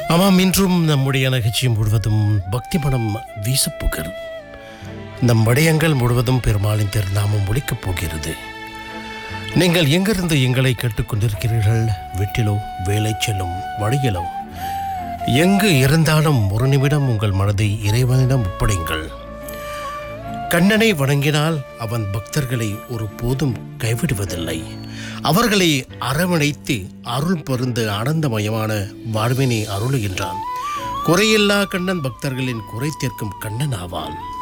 ஆமாம் இன்றும் நம்முடைய நிகழ்ச்சி முழுவதும் பக்தி மனம் வீசப்புகழ் நம் வடயங்கள் முழுவதும் பெருமாளின் திருநாமம் ஒழிக்கப் போகிறது நீங்கள் எங்கிருந்து எங்களை கேட்டுக்கொண்டிருக்கிறீர்கள் வீட்டிலோ வேலை செல்லும் வழியிலோ எங்கு இருந்தாலும் ஒரு நிமிடம் உங்கள் மனதை இறைவனிடம் ஒப்படைங்கள் கண்ணனை வணங்கினால் அவன் பக்தர்களை ஒரு போதும் கைவிடுவதில்லை அவர்களை அரவணைத்து அருள் பொருந்து ஆனந்தமயமான வாழ்வினை அருளுகின்றான் குறையில்லா கண்ணன் பக்தர்களின் குறை தீர்க்கும் கண்ணன் ஆவான்